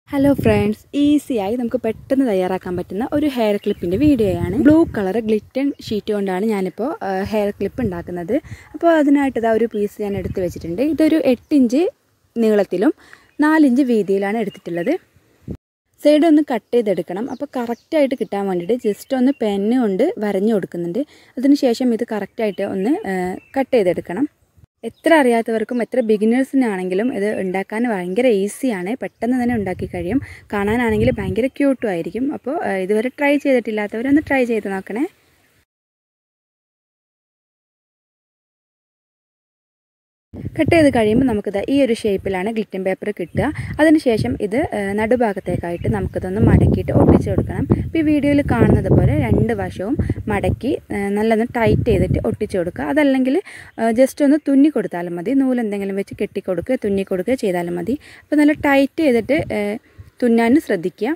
hello friends ഈസിയായി നമുക്ക് പെട്ടെന്ന് തയ്യാറാക്കാൻ പറ്റുന്ന ഒരു ഹെയർ ക്ലിപ്പിൻ്റെ വീഡിയോയാണ് ബ്ലൂ കളർ ഗ്ലിറ്റൺ ഷീറ്റ് കൊണ്ടാണ് ഞാനിപ്പോൾ ഹെയർ ക്ലിപ്പ് ഉണ്ടാക്കുന്നത് അപ്പോൾ അതിനായിട്ട് ഇതാ ഒരു പീസ് ഞാൻ എടുത്ത് വെച്ചിട്ടുണ്ട് ഇതൊരു എട്ടിഞ്ച് നീളത്തിലും നാലിഞ്ച് വീതിയിലാണ് എടുത്തിട്ടുള്ളത് സൈഡ് ഒന്ന് കട്ട് ചെയ്തെടുക്കണം അപ്പോൾ കറക്റ്റായിട്ട് കിട്ടാൻ വേണ്ടിയിട്ട് ജസ്റ്റ് ഒന്ന് പെന്ന് കൊണ്ട് വരഞ്ഞു കൊടുക്കുന്നുണ്ട് അതിനുശേഷം ഇത് കറക്റ്റായിട്ട് ഒന്ന് കട്ട് ചെയ്തെടുക്കണം എത്ര അറിയാത്തവർക്കും എത്ര ബിഗിനേഴ്സിനാണെങ്കിലും ഇത് ഉണ്ടാക്കാൻ ഭയങ്കര ഈസിയാണ് പെട്ടെന്ന് തന്നെ ഉണ്ടാക്കി കഴിയും കാണാനാണെങ്കിൽ ഭയങ്കര ക്യൂട്ടും ആയിരിക്കും അപ്പോൾ ഇതുവരെ ട്രൈ ചെയ്തിട്ടില്ലാത്തവരൊന്ന് ട്രൈ ചെയ്ത് നോക്കണേ കട്ട് ചെയ്ത് കഴിയുമ്പോൾ നമുക്കിത് ഈ ഒരു ഷേപ്പിലാണ് ഗ്ലിറ്റൻ പേപ്പർ കിട്ടുക അതിനുശേഷം ഇത് നടുഭാഗത്തേക്കായിട്ട് നമുക്കിതൊന്ന് മടക്കിയിട്ട് ഒട്ടിച്ച് കൊടുക്കണം ഇപ്പോൾ ഈ വീഡിയോയിൽ കാണുന്നത് പോലെ രണ്ട് വശവും മടക്കി നല്ലൊന്ന് ടൈറ്റ് ചെയ്തിട്ട് ഒട്ടിച്ച് കൊടുക്കുക അതല്ലെങ്കിൽ ജസ്റ്റ് ഒന്ന് തുന്നി കൊടുത്താലും മതി നൂലെന്തെങ്കിലും വെച്ച് കെട്ടിക്കൊടുക്കുക തുന്നി കൊടുക്കുക ചെയ്താലും മതി അപ്പോൾ നല്ല ടൈറ്റ് ചെയ്തിട്ട് തുന്നാനും ശ്രദ്ധിക്കുക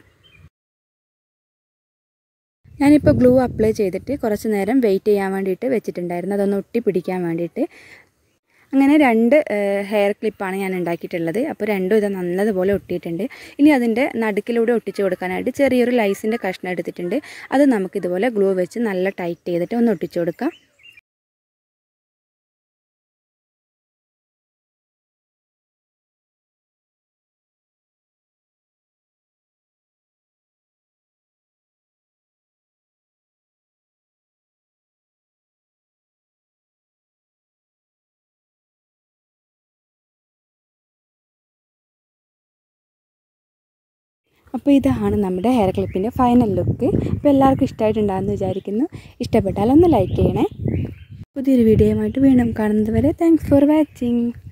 ഞാനിപ്പോൾ ഗ്ലൂ അപ്ലൈ ചെയ്തിട്ട് കുറച്ച് നേരം വെയിറ്റ് ചെയ്യാൻ വേണ്ടിയിട്ട് വെച്ചിട്ടുണ്ടായിരുന്നു അതൊന്ന് ഒട്ടി പിടിക്കാൻ വേണ്ടിയിട്ട് അങ്ങനെ രണ്ട് ഹെയർ ക്ലിപ്പാണ് ഞാൻ ഉണ്ടാക്കിയിട്ടുള്ളത് അപ്പോൾ രണ്ടും ഇത് നല്ലതുപോലെ ഒട്ടിയിട്ടുണ്ട് ഇനി അതിൻ്റെ നടുക്കിലൂടെ ഒട്ടിച്ച് കൊടുക്കാനായിട്ട് ചെറിയൊരു ലൈസിൻ്റെ കഷ്ണം എടുത്തിട്ടുണ്ട് അത് നമുക്കിതുപോലെ ഗ്ലൂ വെച്ച് നല്ല ടൈറ്റ് ചെയ്തിട്ട് ഒന്ന് ഒട്ടിച്ചു കൊടുക്കാം അപ്പോൾ ഇതാണ് നമ്മുടെ ഹെയർ ക്ലിപ്പിൻ്റെ ഫൈനൽ ലുക്ക് അപ്പോൾ എല്ലാവർക്കും ഇഷ്ടമായിട്ടുണ്ടാകുമെന്ന് വിചാരിക്കുന്നു ഇഷ്ടപ്പെട്ടാൽ ഒന്ന് ലൈക്ക് ചെയ്യണേ പുതിയൊരു വീഡിയോയുമായിട്ട് വീണ്ടും കാണുന്നത് വരെ താങ്ക്സ് ഫോർ വാച്ചിങ്